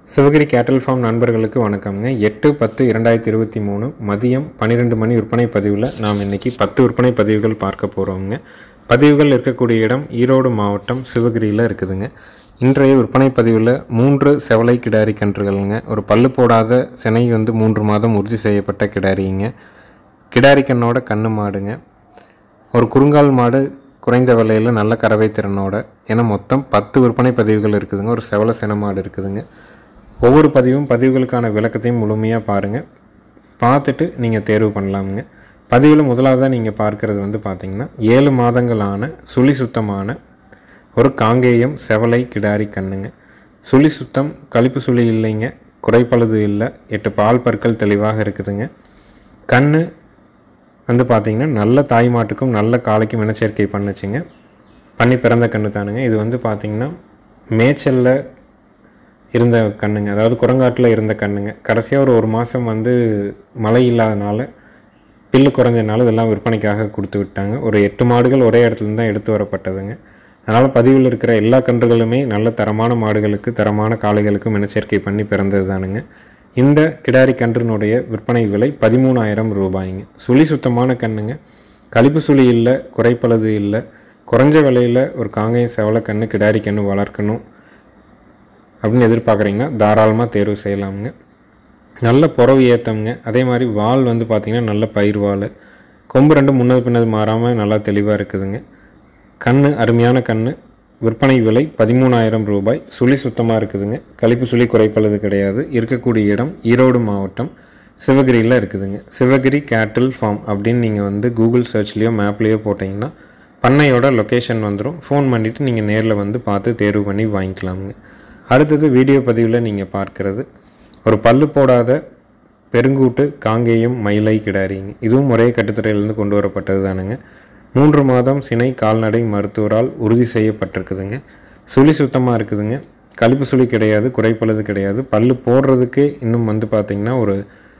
சிவகிரி கேட்டல் ஃபார்ம் நண்பர்களுக்கு வணக்கம்ங்க எட்டு பத்து இரண்டாயிரத்தி இருபத்தி மூணு மதியம் பன்னிரெண்டு மணி விற்பனை பதிவில் நாம் இன்னைக்கு பத்து விற்பனை பதிவுகள் பார்க்க போகிறோங்க பதிவுகள் இருக்கக்கூடிய இடம் ஈரோடு மாவட்டம் சிவகிரியில் இருக்குதுங்க இன்றைய விற்பனை பதிவில் மூன்று செவலை கிடாரி கன்றுகளுங்க ஒரு பல்லு போடாத சினை வந்து மூன்று மாதம் உறுதி செய்யப்பட்ட கிடாரிங்க கிடாரி கண்ணோட கண்ணு மாடுங்க ஒரு குறுங்கால் மாடு குறைந்த விலையில் நல்ல கறவை திறனோட ஏன்னா மொத்தம் பத்து விற்பனை பதிவுகள் இருக்குதுங்க ஒரு செவல சின மாடு இருக்குதுங்க ஒவ்வொரு பதிவும் பதிவுகளுக்கான விளக்கத்தையும் முழுமையாக பாருங்கள் பார்த்துட்டு நீங்கள் தேர்வு பண்ணலாமுங்க பதிவில் முதலாவதாக நீங்கள் பார்க்குறது வந்து பார்த்தீங்கன்னா ஏழு மாதங்களான சுழி சுத்தமான ஒரு காங்கேயம் செவலை கிடாரி கண்ணுங்க சுழி சுத்தம் கழிப்பு சுழி இல்லைங்க குறைப்பழுது இல்லை எட்டு பால் பற்கள் தெளிவாக இருக்குதுங்க கண்ணு வந்து பார்த்தீங்கன்னா நல்ல தாய் மாட்டுக்கும் நல்ல காளைக்கும் இனச்சேர்க்கை பண்ணுச்சுங்க பண்ணி பிறந்த கண்ணு தானுங்க இது வந்து பார்த்தீங்கன்னா மேய்ச்சலில் இருந்த கண்ணுங்க அதாவது குரங்காட்டில் இருந்த கண்ணுங்க கடைசியாக ஒரு ஒரு மாதம் வந்து மழை இல்லாதனால பில்லு குறைஞ்சனால இதெல்லாம் விற்பனைக்காக கொடுத்து விட்டாங்க ஒரு எட்டு மாடுகள் ஒரே இடத்துல தான் எடுத்து வரப்பட்டதுங்க அதனால் பதிவில் இருக்கிற எல்லா கன்றுகளுமே நல்ல தரமான மாடுகளுக்கு தரமான காளைகளுக்கும் இனச்சேர்க்கை பண்ணி பிறந்தது தானுங்க இந்த கிடாரி கன்றினுடைய விற்பனை விலை பதிமூணாயிரம் ரூபாய்ங்க சுழி சுத்தமான கண்ணுங்க கழிப்பு சுழி இல்லை குறைப்பழுது இல்லை குறைஞ்ச விலையில் ஒரு காங்கேயம் செவலை கன்று கிடாரி கன்று வளர்க்கணும் அப்படின்னு எதிர்பார்க்குறீங்கன்னா தாராளமாக தேர்வு செய்யலாமுங்க நல்ல புறவு ஏற்றம்ங்க அதே மாதிரி வால் வந்து பார்த்திங்கன்னா நல்ல பயிர் வால் கொம்பு ரெண்டு முன்னது பின்னது மாறாமல் நல்லா தெளிவாக இருக்குதுங்க கண் அருமையான கண் விற்பனை விலை பதிமூணாயிரம் ரூபாய் சுழி சுத்தமாக இருக்குதுங்க கழிப்பு சுழி குறைப்பளது கிடையாது இருக்கக்கூடிய இடம் ஈரோடு மாவட்டம் சிவகிரியில் இருக்குதுங்க சிவகிரி கேட்டில் ஃபார்ம் அப்படின்னு நீங்கள் வந்து கூகுள் சர்ச்லேயோ மேப்லேயோ போட்டிங்கன்னா பண்ணையோட லொக்கேஷன் வந்துடும் ஃபோன் பண்ணிவிட்டு நீங்கள் நேரில் வந்து பார்த்து தேர்வு பண்ணி வாங்கிக்கலாமுங்க அடுத்தது வீடியோ பதிவில் நீங்கள் பார்க்குறது ஒரு பல்லு போடாத பெருங்கூட்டு காங்கேயம் மயிலை கிடாரிங்க இதுவும் ஒரே கட்டுத்துறையிலேருந்து கொண்டு வரப்பட்டது தானுங்க மூன்று மாதம் சினை கால்நடை மருத்துவரால் உறுதி செய்யப்பட்டிருக்குதுங்க சுழி சுத்தமாக இருக்குதுங்க கழிப்பு சுழி கிடையாது குறைப்பழுது கிடையாது பல்லு போடுறதுக்கு இன்னும் வந்து பார்த்திங்கன்னா ஒரு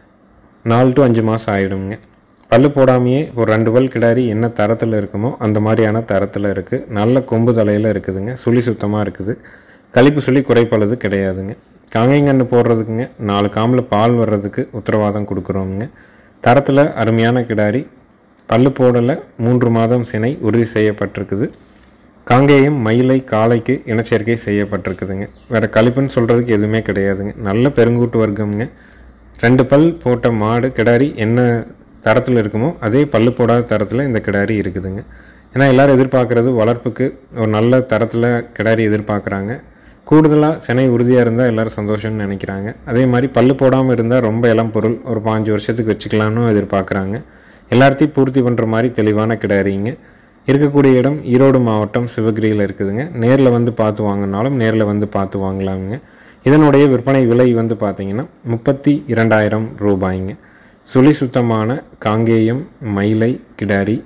நாலு டு அஞ்சு மாதம் ஆகிடுங்க பல்லு போடாமையே ஒரு ரெண்டு பல் கிடாரி என்ன தரத்தில் இருக்குமோ அந்த மாதிரியான தரத்தில் இருக்குது நல்ல கொம்பு தலையில் இருக்குதுங்க சுழி சுத்தமாக இருக்குது கழிப்பு சொல்லி குறைப்பழுது கிடையாதுங்க காங்கைங்கன்று போடுறதுக்குங்க நாலு காமில் பால் வர்றதுக்கு உத்தரவாதம் கொடுக்குறோங்க தரத்தில் அருமையான கிடாரி பல்லு போடலை மூன்று மாதம் சினை உறுதி செய்யப்பட்டிருக்குது காங்கேயம் மயிலை காளைக்கு இனச்சேர்க்கை செய்யப்பட்டிருக்குதுங்க வேறு கழிப்புன்னு சொல்கிறதுக்கு எதுவுமே கிடையாதுங்க நல்ல பெருங்கூட்டு வர்க்கம்ங்க ரெண்டு பல் போட்ட மாடு கிடாரி என்ன தரத்தில் இருக்குமோ அதே பல்லு போடாத தரத்தில் இந்த கிடாரி இருக்குதுங்க ஏன்னா எல்லோரும் எதிர்பார்க்குறது வளர்ப்புக்கு ஒரு நல்ல தரத்தில் கிடாரி எதிர்பார்க்குறாங்க கூடுதலாக சினை உறுதியாக இருந்தால் எல்லோரும் சந்தோஷம்னு நினைக்கிறாங்க அதே மாதிரி பல்லு போடாமல் இருந்தால் ரொம்ப இளம் பொருள் ஒரு பாஞ்சு வருஷத்துக்கு வச்சுக்கலான்னு எதிர்பார்க்குறாங்க எல்லாத்தையும் பூர்த்தி பண்ணுற மாதிரி தெளிவான கிடாரிங்க இருக்கக்கூடிய இடம் ஈரோடு மாவட்டம் சிவகிரியில் இருக்குதுங்க நேரில் வந்து பார்த்து வாங்கினாலும் நேரில் வந்து பார்த்து வாங்கலாமுங்க இதனுடைய விற்பனை விலை வந்து பார்த்திங்கன்னா முப்பத்தி இரண்டாயிரம் ரூபாய்ங்க சுழி சுத்தமான காங்கேயம் மயிலை கிடாரி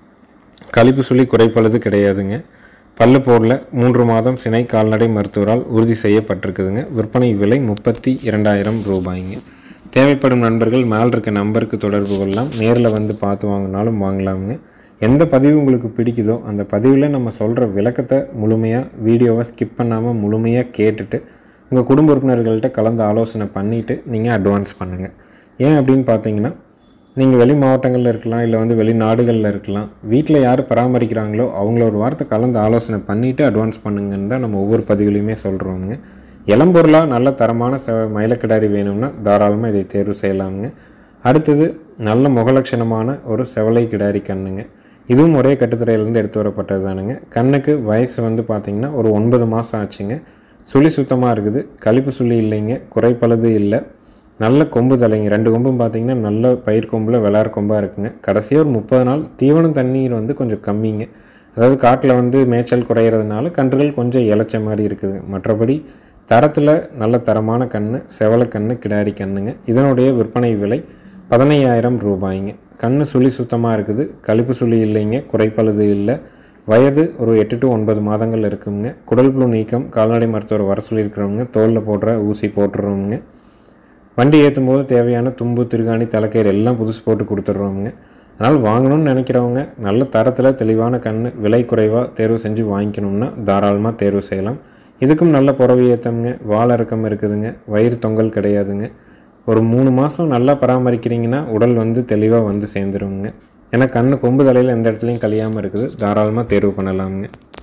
கழிப்பு சுழி குறைப்பழுது கிடையாதுங்க பல்லு போரில் மூன்று மாதம் சினை கால்நடை மருத்துவரால் உறுதி செய்யப்பட்டிருக்குதுங்க விற்பனை விலை முப்பத்தி இரண்டாயிரம் ரூபாய்ங்க தேவைப்படும் நண்பர்கள் மேல் இருக்க நம்பருக்கு தொடர்பு கொள்ளலாம் நேரில் வந்து பார்த்து வாங்கினாலும் வாங்கலாமுங்க எந்த பதிவு உங்களுக்கு பிடிக்குதோ அந்த பதிவில் நம்ம சொல்கிற விளக்கத்தை முழுமையாக வீடியோவை ஸ்கிப் பண்ணாமல் முழுமையாக கேட்டுட்டு உங்கள் குடும்ப உறுப்பினர்கள்ட்ட கலந்து ஆலோசனை பண்ணிவிட்டு நீங்கள் அட்வான்ஸ் பண்ணுங்கள் ஏன் அப்படின்னு பார்த்தீங்கன்னா நீங்கள் வெளி மாவட்டங்களில் இருக்கலாம் இல்லை வந்து வெளிநாடுகளில் இருக்கலாம் வீட்டில் யார் பராமரிக்கிறாங்களோ அவங்கள ஒரு வாரத்தை கலந்து ஆலோசனை பண்ணிவிட்டு அட்வான்ஸ் பண்ணுங்கன்னு தான் நம்ம ஒவ்வொரு பதிவுலையுமே சொல்கிறோங்க இளம்பொருளாக நல்ல தரமான செ மயிலக்கிடாரி வேணும்னா தாராளமாக இதை தேர்வு செய்யலாமுங்க அடுத்தது நல்ல முகலட்சணமான ஒரு செவலை கிடாரி கண்ணுங்க இதுவும் ஒரே கட்டுத்துறையிலேருந்து எடுத்து வரப்பட்டது தானுங்க கண்ணுக்கு வயசு வந்து பார்த்திங்கன்னா ஒரு ஒன்பது மாதம் ஆச்சுங்க சுழி சுத்தமாக இருக்குது கழிப்பு சுழி இல்லைங்க குறைப்பழுது இல்லை நல்ல கொம்பு தலைங்க ரெண்டு கொம்பும் பார்த்தீங்கன்னா நல்ல பயிர் கொம்பில் விளார் கொம்பாக இருக்குங்க கடைசியாக ஒரு முப்பது நாள் தீவனம் தண்ணீர் வந்து கொஞ்சம் கம்மிங்க அதாவது காட்டில் வந்து மேய்ச்சல் குறையிறதுனால கன்றுகள் கொஞ்சம் இளைச்ச மாதிரி இருக்குதுங்க மற்றபடி தரத்தில் நல்ல தரமான கன்று செவலை கன்று கிடாரி கண்ணுங்க இதனுடைய விற்பனை விலை பதினையாயிரம் ரூபாய்ங்க கண் சுழி சுத்தமாக இருக்குது கழிப்பு சுழி இல்லைங்க குறைப்பழுது இல்லை வயது ஒரு எட்டு டு ஒன்பது மாதங்கள் இருக்குங்க குடல் புழு நீக்கம் கால்நடை மருத்துவர் வர சொல்லியிருக்கிறவங்க தோலில் போடுற ஊசி போட்டுருவோங்க வண்டி ஏற்றும் போது தேவையான தும்பு திருகாணி தலைக்கயிறு எல்லாம் புதுசு போட்டு கொடுத்துட்றோமுங்க அதனால் வாங்கணும்னு நினைக்கிறவங்க நல்ல தரத்தில் தெளிவான கண் விலை குறைவாக தேர்வு செஞ்சு வாங்கிக்கணும்னா தாராளமாக தேர்வு செய்யலாம் இதுக்கும் நல்ல புறவு ஏற்றம்ங்க வால் இறக்கம் இருக்குதுங்க வயிறு தொங்கல் கிடையாதுங்க ஒரு மூணு மாதம் நல்லா பராமரிக்கிறீங்கன்னா உடல் வந்து தெளிவாக வந்து சேர்ந்துருங்க ஏன்னா கண்ணு கொம்பு தலையில் எந்த இடத்துலையும் கழியாமல் இருக்குது தாராளமாக தேர்வு பண்ணலாமுங்க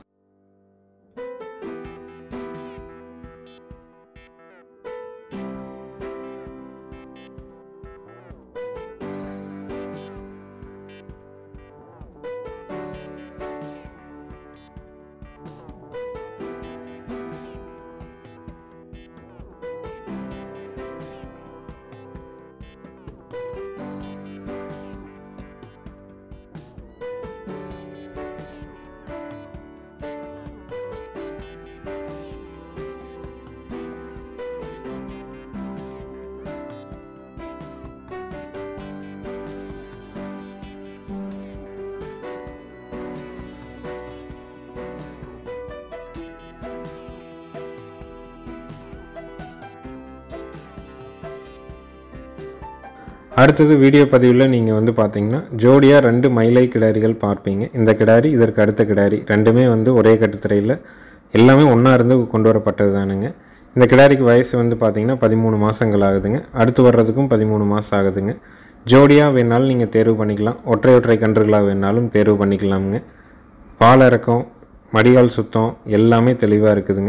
அடுத்தது வீடியோ பதிவில் நீங்கள் வந்து பார்த்தீங்கன்னா ஜோடியாக ரெண்டு மயிலை கிடாரிகள் பார்ப்பீங்க இந்த கிடாரி இதற்கு அடுத்த கிடாரி ரெண்டுமே வந்து ஒரே கட்டுத்தரையில் எல்லாமே ஒன்றா இருந்து கொண்டு வரப்பட்டது தானுங்க இந்த கிடாரிக்கு வயசு வந்து பார்த்தீங்கன்னா பதிமூணு மாதங்கள் ஆகுதுங்க அடுத்து வர்றதுக்கும் பதிமூணு மாதம் ஆகுதுங்க ஜோடியாக வேணாலும் நீங்கள் தேர்வு பண்ணிக்கலாம் ஒற்றை ஒற்றை கன்றுகளாக வேணாலும் தேர்வு பண்ணிக்கலாமுங்க பால் இறக்கம் மடிகால் சுத்தம் எல்லாமே தெளிவாக இருக்குதுங்க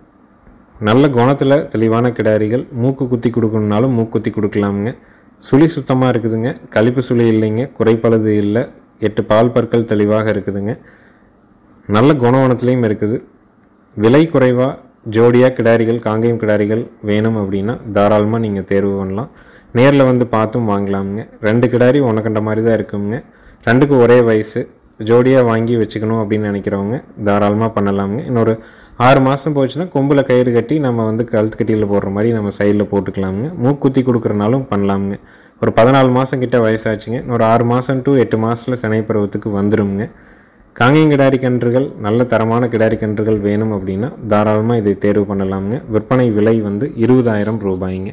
நல்ல குணத்தில் தெளிவான கிடாரிகள் மூக்கு குத்தி கொடுக்கணுனாலும் மூக்கு குத்தி கொடுக்கலாமுங்க சுழி சுத்தமாக இருக்குதுங்க கழிப்பு சுழி இல்லைங்க குறைப்பழுது இல்லை எட்டு பால் பற்கள் தெளிவாக இருக்குதுங்க நல்ல குணவனத்துலேயும் இருக்குது விலை குறைவாக ஜோடியாக கிடாரிகள் காங்கேயம் கிடாரிகள் வேணும் அப்படின்னா தாராளமாக நீங்கள் தேர்வு பண்ணலாம் நேரில் வந்து பார்த்தும் வாங்கலாமுங்க ரெண்டு கிடாரி உனக்கண்ட மாதிரி தான் இருக்குங்க ரெண்டுக்கும் ஒரே வயசு ஜோடியாக வாங்கி வச்சுக்கணும் அப்படின்னு நினைக்கிறவங்க தாராளமாக பண்ணலாமுங்க இன்னொரு ஆறு மாதம் போச்சுன்னா கொம்பில் கயிறு கட்டி நம்ம வந்து கழுத்து கட்டியில் போடுற மாதிரி நம்ம சைடில் போட்டுக்கலாமுங்க மூக்குத்தி கொடுக்குறனாலும் பண்ணலாமுங்க ஒரு பதினாலு மாதம் கிட்ட வயசாச்சுங்க இன்னொரு ஆறு மாதம் டு எட்டு மாதத்தில் சினை பருவத்துக்கு வந்துருங்க காங்கேயம் கிடாரி கன்றுகள் நல்ல தரமான கிடாரி கன்றுகள் வேணும் அப்படின்னா தாராளமாக இதை தேர்வு பண்ணலாமுங்க விற்பனை விலை வந்து இருபதாயிரம் ரூபாய்ங்க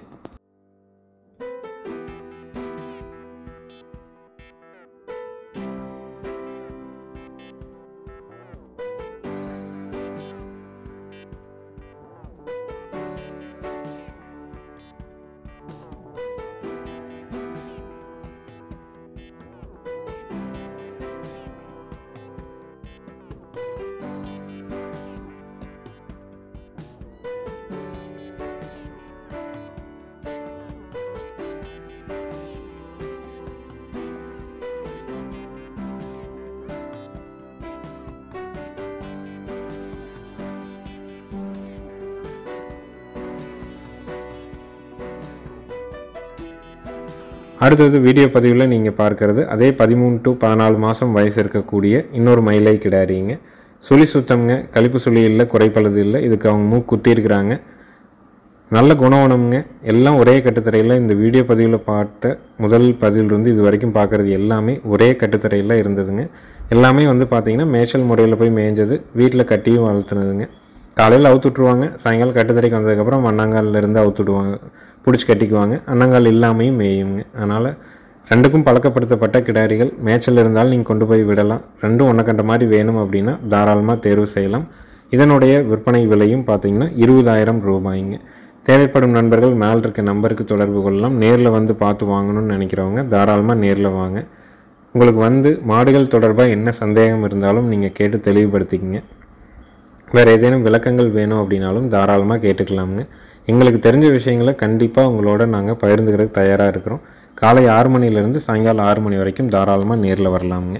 அடுத்தது வீடியோ பதிவில் நீங்கள் பார்க்கறது அதே பதிமூணு டு பதினாலு மாதம் வயசு இருக்கக்கூடிய இன்னொரு மயிலை கிடாரிங்க சுழி சுத்தம்ங்க கழிப்பு சுழி இல்லை குறைப்பழுது இல்லை இதுக்கு அவங்க மூக்கு குத்திருக்கிறாங்க நல்ல குணவனம்ங்க எல்லாம் ஒரே கட்டுத்தரையில் இந்த வீடியோ பதிவில் பார்த்த முதல் பதிவிலிருந்து இது வரைக்கும் பார்க்குறது எல்லாமே ஒரே கட்டுத்தரையில் இருந்ததுங்க எல்லாமே வந்து பார்த்திங்கன்னா மேய்ச்சல் முறையில் போய் மேய்ஞ்சது வீட்டில் கட்டியும் வளர்த்துனதுங்க காலையில் அவுத்து விட்ருவாங்க சாயங்காலம் கட்டுத்தரைக்கு வந்ததுக்கப்புறம் மண்ணாங்கால்ல இருந்து அவுத்து விடுவாங்க பிடிச்சி கட்டிக்குவாங்க அன்னங்கால் இல்லாமையும் மேயுங்க அதனால் ரெண்டுக்கும் பழக்கப்படுத்தப்பட்ட கிடாரிகள் மேய்ச்சல் இருந்தாலும் நீங்கள் கொண்டு போய் விடலாம் ரெண்டும் ஒன்றை கண்ட மாதிரி வேணும் அப்படின்னா தாராளமாக தேர்வு செய்யலாம் இதனுடைய விற்பனை விலையும் பார்த்தீங்கன்னா இருபதாயிரம் ரூபாய்ங்க தேவைப்படும் நண்பர்கள் மேல் இருக்க நம்பருக்கு தொடர்பு கொள்ளலாம் நேரில் வந்து பார்த்து வாங்கணும்னு நினைக்கிறவங்க தாராளமாக நேரில் வாங்க உங்களுக்கு வந்து மாடுகள் தொடர்பாக என்ன சந்தேகம் இருந்தாலும் நீங்கள் கேட்டு தெளிவுபடுத்திக்கங்க வேறு ஏதேனும் விளக்கங்கள் வேணும் அப்படின்னாலும் தாராளமாக கேட்டுக்கலாமுங்க எங்களுக்கு தெரிஞ்ச விஷயங்களை கண்டிப்பாக உங்களோட நாங்கள் பகிர்ந்துக்கிறதுக்கு தயாராக இருக்கிறோம் காலை ஆறு மணிலேருந்து சாயங்காலம் ஆறு மணி வரைக்கும் தாராளமாக நேரில் வரலாமுங்க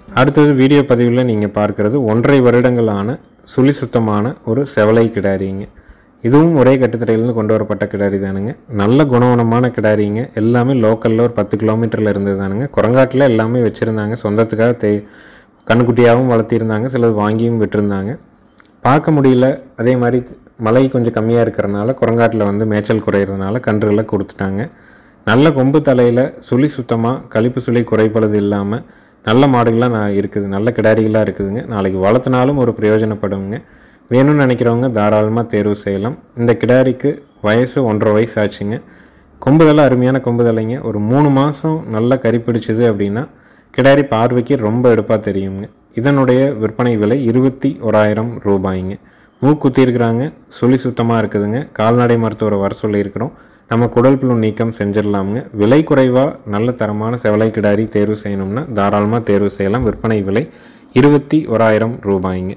அடுத்தது வீடியோ பதிவில் நீங்கள் பார்க்குறது ஒன்றரை வருடங்களான சுழி சுத்தமான ஒரு செவலை கிடாரிங்க இதுவும் ஒரே கட்டுத்தரையிலேருந்து கொண்டு வரப்பட்ட கிடாரி தானுங்க நல்ல குணவனமான கிடாரிங்க எல்லாமே லோக்கலில் ஒரு பத்து கிலோமீட்டரில் இருந்தது தானுங்க குரங்காட்டில் எல்லாமே வச்சுருந்தாங்க சொந்தத்துக்காக தே கண்ணுக்குட்டியாகவும் வளர்த்திருந்தாங்க சிலது வாங்கியும் விட்டுருந்தாங்க பார்க்க முடியல அதே மாதிரி மழை கொஞ்சம் கம்மியாக இருக்கிறனால குரங்காட்டில் வந்து மேய்ச்சல் குறையிறதுனால கன்றுகளை கொடுத்துட்டாங்க நல்ல கொம்பு தலையில் சுழி சுத்தமாக கழிப்பு சுழி குறைப்பளது இல்லாமல் நல்ல மாடுகளாக நான் இருக்குது நல்ல கிடாரிகளாக இருக்குதுங்க நாளைக்கு வளர்த்தினாலும் ஒரு பிரயோஜனப்படுங்க வேணும்னு நினைக்கிறவங்க தாராளமாக தேர்வு செய்யலாம் இந்த கிடாரிக்கு வயசு ஒன்றரை வயசு ஆச்சுங்க கொம்புதலை அருமையான கொம்புதலைங்க ஒரு மூணு மாதம் நல்லா கறி பிடிச்சிது அப்படின்னா கிடாரி பார்வைக்கு ரொம்ப எடுப்பாக தெரியுங்க இதனுடைய விற்பனை விலை இருபத்தி ஓராயிரம் ரூபாய்ங்க மூக்குத்தி இருக்கிறாங்க சுழி சுத்தமாக இருக்குதுங்க கால்நடை மருத்துவரை வர சொல்லியிருக்கிறோம் நம்ம குடல் புழு நீக்கம் செஞ்சிடலாமுங்க விலை குறைவாக நல்ல தரமான செவலை கிடாரி தேர்வு செய்யணும்னா தாராளமாக தேர்வு செய்யலாம் விற்பனை விலை இருபத்தி ஓராயிரம் ரூபாய்ங்க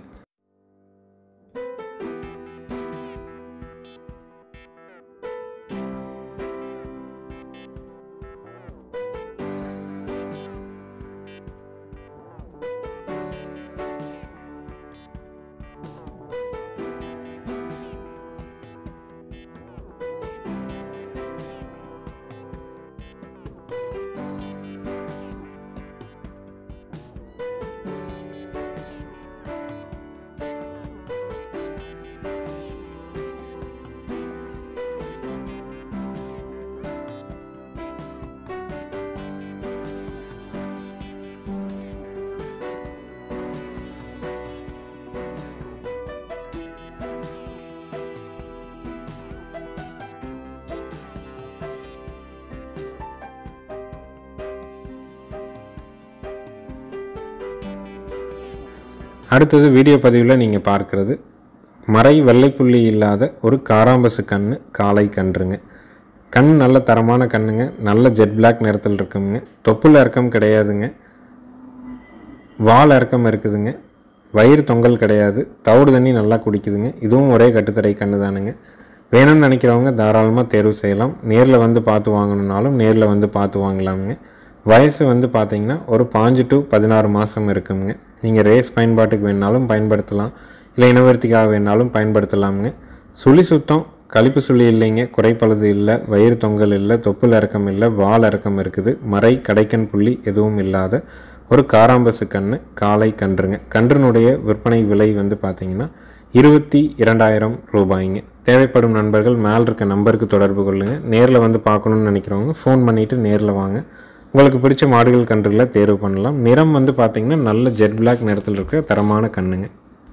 அடுத்தது வீடியோ பதிவில் நீங்கள் பார்க்குறது மறை வெள்ளைப்புள்ளி இல்லாத ஒரு காராம்பசு கன்று காளை கன்றுங்க கண் நல்ல தரமான கண்ணுங்க நல்ல ஜெட் பிளாக் நிறத்தில் இருக்குங்க தொப்புள் இறக்கம் கிடையாதுங்க வால் இறக்கம் இருக்குதுங்க வயிறு தொங்கல் கிடையாது தவிடு தண்ணி நல்லா குடிக்குதுங்க இதுவும் ஒரே கட்டுத்தரை கன்று தானுங்க வேணும்னு நினைக்கிறவங்க தாராளமாக தேர்வு செய்யலாம் நேரில் வந்து பார்த்து வாங்கணுன்னாலும் நேரில் வந்து பார்த்து வாங்கலாமுங்க வயசு வந்து பார்த்தீங்கன்னா ஒரு பாஞ்சு டு பதினாறு மாதம் இருக்குங்க நீங்கள் ரேஸ் பயன்பாட்டுக்கு வேணாலும் பயன்படுத்தலாம் இல்லை இனவர்த்திக்காக வேணாலும் பயன்படுத்தலாமுங்க சுழி சுத்தம் கழிப்பு சுழி இல்லைங்க குறைப்பழுது இல்லை வயிறு தொங்கல் இல்லை தொப்புள் இறக்கம் இல்லை வால் இறக்கம் இருக்குது மறை கடைக்கன் புள்ளி எதுவும் இல்லாத ஒரு காராம்பசு கன்று காளை கன்றுங்க கன்றுனுடைய விற்பனை விலை வந்து பார்த்தீங்கன்னா இருபத்தி இரண்டாயிரம் ரூபாய்ங்க தேவைப்படும் நண்பர்கள் மேல் இருக்க நம்பருக்கு தொடர்பு கொள்ளுங்கள் நேரில் வந்து பார்க்கணுன்னு நினைக்கிறவங்க ஃபோன் பண்ணிவிட்டு நேரில் வாங்க உங்களுக்கு பிடிச்ச மாடுகள் கன்றுகளை தேர்வு பண்ணலாம் நிறம் வந்து பார்த்தீங்கன்னா நல்ல ஜெட் பிளாக் நிறத்தில் இருக்க தரமான கண்ணுங்க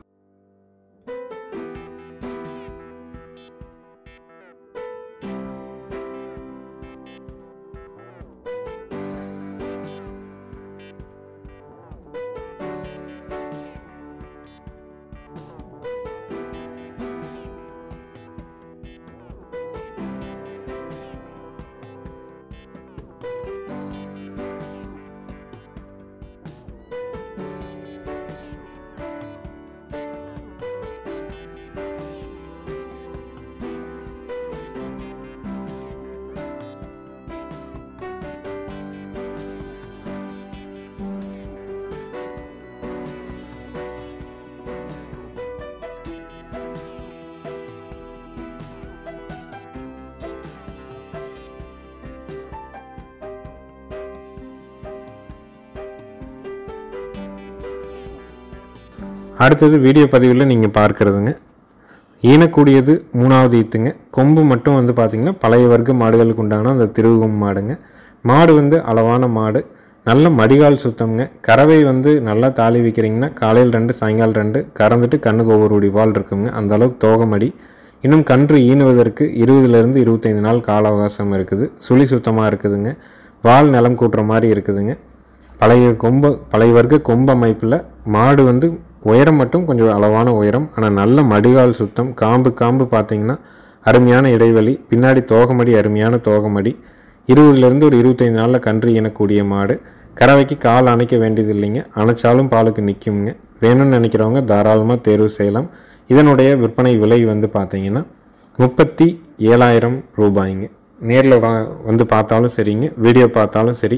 அடுத்தது வீடியோ பதிவில் நீங்கள் பார்க்குறதுங்க ஈனக்கூடியது மூணாவது ஈத்துங்க கொம்பு மட்டும் வந்து பார்த்திங்கன்னா பழைய வர்க்க மாடுகளுக்கு உண்டான அந்த திருவுகம் மாடுங்க மாடு வந்து அளவான மாடு நல்ல மடிகால் சுத்தம்ங்க கறவை வந்து நல்லா தாலி வைக்கிறீங்கன்னா காலையில் ரெண்டு சாயங்காலம் ரெண்டு கறந்துட்டு கண்ணுக்கு ஒவ்வொரு உடி வால் இருக்குங்க அந்த அளவுக்கு தோகமடி இன்னும் கன்று ஈனுவதற்கு இருபதுலேருந்து இருபத்தைந்து நாள் கால அவகாசம் இருக்குது சுழி சுத்தமாக இருக்குதுங்க வால் நிலம் கூட்டுற மாதிரி இருக்குதுங்க பழைய கொம்பு பழைய வர்க்க கொம்பு அமைப்பில் மாடு வந்து உயரம் மட்டும் கொஞ்சம் அளவான உயரம் ஆனால் நல்ல மடிகால் சுத்தம் காம்பு காம்பு பார்த்தீங்கன்னா அருமையான இடைவெளி பின்னாடி தோகமடி அருமையான தோகமடி இருபதுலேருந்து ஒரு இருபத்தைந்து நாளில் கன்று ஈனக்கூடிய மாடு கறவைக்கு கால் அணைக்க வேண்டியது இல்லைங்க அணைச்சாலும் பாலுக்கு நிற்குங்க வேணும்னு நினைக்கிறவங்க தாராளமாக தேர்வு செய்யலாம் இதனுடைய விற்பனை விலை வந்து பார்த்தீங்கன்னா முப்பத்தி ஏழாயிரம் ரூபாய்ங்க நேரில் வா வந்து பார்த்தாலும் சரிங்க வீடியோ பார்த்தாலும் சரி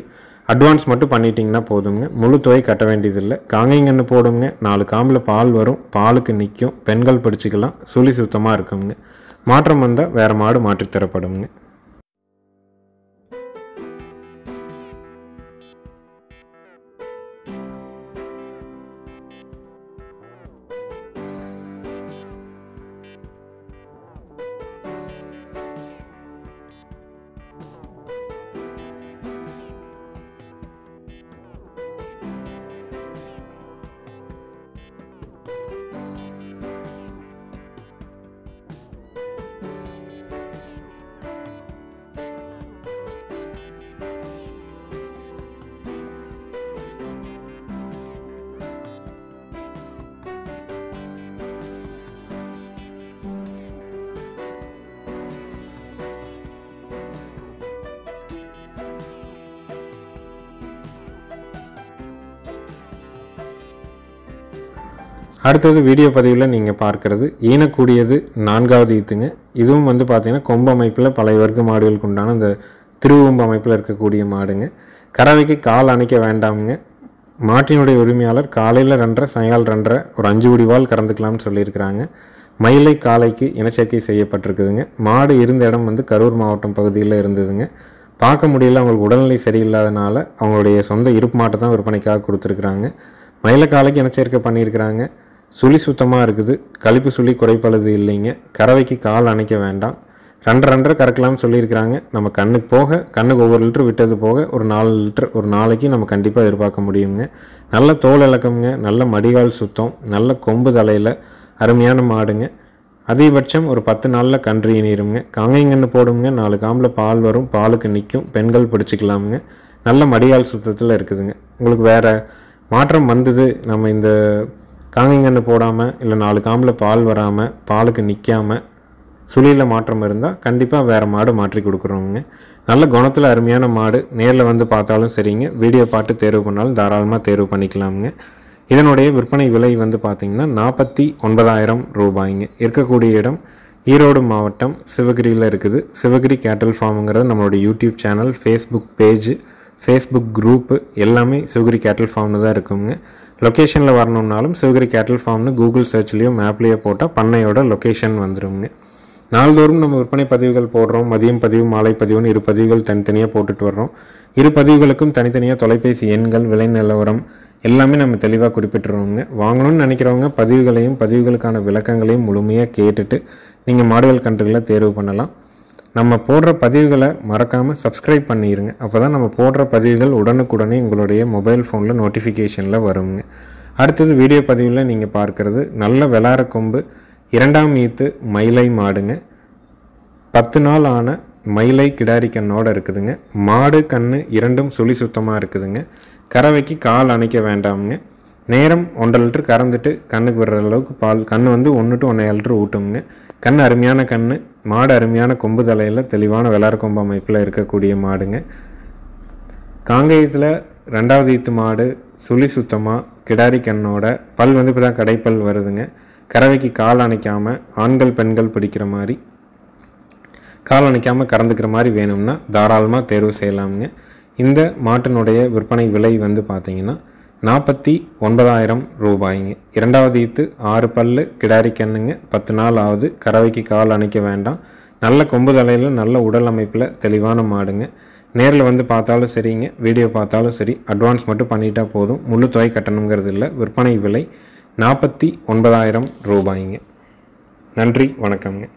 அட்வான்ஸ் மட்டும் பண்ணிட்டீங்கன்னா போதுங்க முழு தொகை கட்ட வேண்டியதில்லை காங்கைங்கன்று போடுங்க நாலு காம்பில் பால் வரும் பாலுக்கு நிற்கும் பெண்கள் பிடிச்சிக்கலாம் சுழி சுத்தமாக இருக்குங்க மாற்றம் வந்தால் வேறு மாடு மாற்றித் தரப்படுங்க அடுத்தது வீடியோ பதிவில் நீங்கள் பார்க்குறது ஈனக்கூடியது நான்காவது ஈத்துங்க இதுவும் வந்து பார்த்தீங்கன்னா கொம்பு அமைப்பில் பழைய வர்க்க மாடுகளுக்கு உண்டான இந்த திருவொம்பு அமைப்பில் இருக்கக்கூடிய மாடுங்க கறவைக்கு கால் அணைக்க வேண்டாமுங்க மாட்டினுடைய உரிமையாளர் காலையில் ரெண்டரை சாயங்காலம் ரெண்டரை ஒரு அஞ்சு குடிவால் கறந்துக்கலாம்னு சொல்லியிருக்கிறாங்க மயிலை காலைக்கு இனச்சேர்க்கை செய்யப்பட்டிருக்குதுங்க மாடு இருந்த இடம் வந்து கரூர் மாவட்டம் பகுதியில் இருந்ததுங்க பார்க்க முடியல அவங்களுக்கு உடல்நிலை சரியில்லாதனால அவங்களுடைய சொந்த இருப்பு மாட்டை தான் விற்பனைக்காக கொடுத்துருக்குறாங்க மயிலை காலைக்கு இனச்சேர்க்கை பண்ணியிருக்கிறாங்க சுழி சுத்தமாக இருக்குது கழிப்பு சுழி குறைப்பழுது இல்லைங்க கறவைக்கு கால் அணைக்க வேண்டாம் ரெண்டு ரெண்டரை கறக்கலாம்னு சொல்லியிருக்கிறாங்க நம்ம கண்ணுக்கு போக கண்ணுக்கு ஒவ்வொரு லிட்டர் விட்டது போக ஒரு நாலு லிட்டர் ஒரு நாளைக்கு நம்ம கண்டிப்பாக எதிர்பார்க்க முடியுங்க நல்ல தோல் இலக்கம்ங்க நல்ல மடிகால் சுத்தம் நல்ல கொம்பு தலையில் அருமையான மாடுங்க அதிகபட்சம் ஒரு பத்து நாளில் கன்று இனிருங்க காங்கைங்கன்று போடுங்க நாலு காம்பில் பால் வரும் பாலுக்கு நிற்கும் பெண்கள் பிடிச்சிக்கலாமுங்க நல்ல மடிகால் சுத்தத்தில் இருக்குதுங்க உங்களுக்கு வேறு மாற்றம் வந்தது நம்ம இந்த காங்கைங்கன்று போடாமல் இல்லை நாலு காம்பில் பால் வராமல் பாலுக்கு நிற்காமல் சுழியில் மாற்றம் இருந்தால் கண்டிப்பாக வேறு மாடு மாற்றி கொடுக்குறோங்க நல்ல குணத்தில் அருமையான மாடு நேரில் வந்து பார்த்தாலும் சரிங்க வீடியோ பார்த்து தேர்வு பண்ணாலும் தாராளமாக தேர்வு பண்ணிக்கலாமுங்க இதனுடைய விற்பனை விலை வந்து பார்த்திங்கன்னா நாற்பத்தி ஒன்பதாயிரம் ரூபாய்ங்க இருக்கக்கூடிய இடம் ஈரோடு மாவட்டம் சிவகிரியில் இருக்குது சிவகிரி கேட்டல் ஃபார்முங்கிறது நம்மளுடைய YouTube channel Facebook page Facebook group எல்லாமே சிவகிரி கேட்டல் ஃபார்ம்னு தான் இருக்குங்க லொக்கேஷனில் வரணுன்னாலும் சிவகிரி கேட்டல் ஃபார்ம்னு கூகுள் சர்ச்லேயோ மேப்லேயோ போட்டால் பண்ணையோட லொக்கேஷன் வந்துருங்க நாள்தோறும் நம்ம விற்பனை பதிவுகள் போடுறோம் மதியம் பதிவு மாலை பதிவுன்னு இரு பதிவுகள் தனித்தனியாக போட்டுட்டு வர்றோம் இரு பதிவுகளுக்கும் தனித்தனியாக தொலைபேசி எண்கள் விலை நிலவரம் எல்லாமே நம்ம தெளிவாக குறிப்பிட்டுருவோங்க வாங்கணும்னு நினைக்கிறவங்க பதிவுகளையும் பதிவுகளுக்கான விளக்கங்களையும் முழுமையாக கேட்டுட்டு நீங்கள் மாடுகள் கன்றுகளை தேர்வு பண்ணலாம் நம்ம போடுற பதிவுகளை மறக்காமல் சப்ஸ்கிரைப் பண்ணிடுங்க அப்போ தான் நம்ம போடுற பதிவுகள் உடனுக்குடனே உங்களுடைய மொபைல் ஃபோனில் நோட்டிஃபிகேஷனில் வருங்க அடுத்தது வீடியோ பதிவில் நீங்கள் பார்க்குறது நல்ல வெளார கொம்பு இரண்டாம் ஈத்து மயிலை மாடுங்க பத்து நாள் ஆன மயிலை கிடாரி கண்ணோட இருக்குதுங்க மாடு கண்ணு இரண்டும் சுழி சுத்தமாக இருக்குதுங்க கறவைக்கு கால் அணைக்க வேண்டாமுங்க நேரம் ஒன்றரை லிட்டர் கறந்துட்டு கண்ணுக்கு விடுற அளவுக்கு பால் கண் வந்து ஒன்று டு ஒன்றரை லிட்டர் ஊட்டுங்க கண் அருமையான கண் மாடு அருமையான கொம்பு தலையில் தெளிவான வெளார கொம்பு அமைப்பில் இருக்கக்கூடிய மாடுங்க காங்கேயத்தில் ரெண்டாவது ஈத்து மாடு சுழி சுத்தமாக கிடாரி கண்ணோட பல் வந்து இப்போ தான் கடைப்பல் வருதுங்க கறவைக்கு கால் அணைக்காமல் ஆண்கள் பெண்கள் பிடிக்கிற மாதிரி கால் அணைக்காமல் கறந்துக்கிற மாதிரி வேணும்னா தாராளமாக தேர்வு செய்யலாமுங்க இந்த மாட்டினுடைய விற்பனை விலை வந்து பார்த்தீங்கன்னா நாற்பத்தி ஒன்பதாயிரம் ரூபாய்ங்க இரண்டாவது ஈத்து ஆறு பல்லு கிடாரி கண்ணுங்க பத்து நாள் ஆகுது கறவைக்கு கால் அணைக்க வேண்டாம் நல்ல கொம்பு தலையில் நல்ல உடல் அமைப்பில் தெளிவான மாடுங்க நேரில் வந்து பார்த்தாலும் சரிங்க வீடியோ பார்த்தாலும் சரி அட்வான்ஸ் மட்டும் பண்ணிட்டா போதும் முழு தொகை கட்டணுங்கிறது இல்லை விற்பனை விலை நாற்பத்தி ஒன்பதாயிரம் ரூபாய்ங்க நன்றி வணக்கம்ங்க